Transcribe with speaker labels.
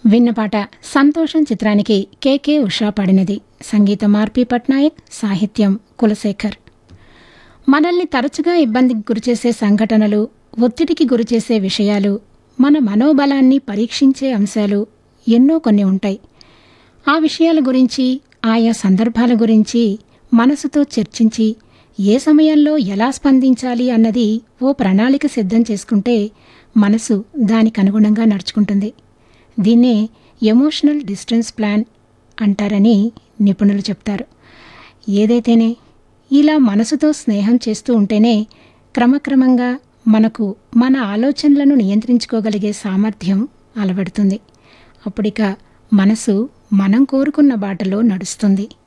Speaker 1: విన్నపాట సంతోషం చిత్రానికి కేకే ఉషా పాడినది సంగీతం ఆర్పి పట్నాయక్ సాహిత్యం కులశేఖర్ మనల్ని తరచుగా ఇబ్బందికి గురిచేసే సంఘటనలు ఒత్తిడికి గురిచేసే విషయాలు మన మనోబలాన్ని పరీక్షించే అంశాలు ఎన్నో కొన్ని ఉంటాయి ఆ విషయాల గురించి ఆయా సందర్భాల గురించి మనసుతో చర్చించి ఏ సమయంలో ఎలా స్పందించాలి అన్నది ఓ ప్రణాళిక సిద్ధం చేసుకుంటే మనసు దానికి అనుగుణంగా నడుచుకుంటుంది దీన్నే ఎమోషనల్ డిస్టెన్స్ ప్లాన్ అంటారని నిపుణులు చెప్తారు ఏదైతేనే ఇలా మనసుతో స్నేహం చేస్తూ ఉంటేనే క్రమక్రమంగా మనకు మన ఆలోచనలను నియంత్రించుకోగలిగే సామర్థ్యం అలవడుతుంది అప్పుడిక మనసు మనం కోరుకున్న బాటలో నడుస్తుంది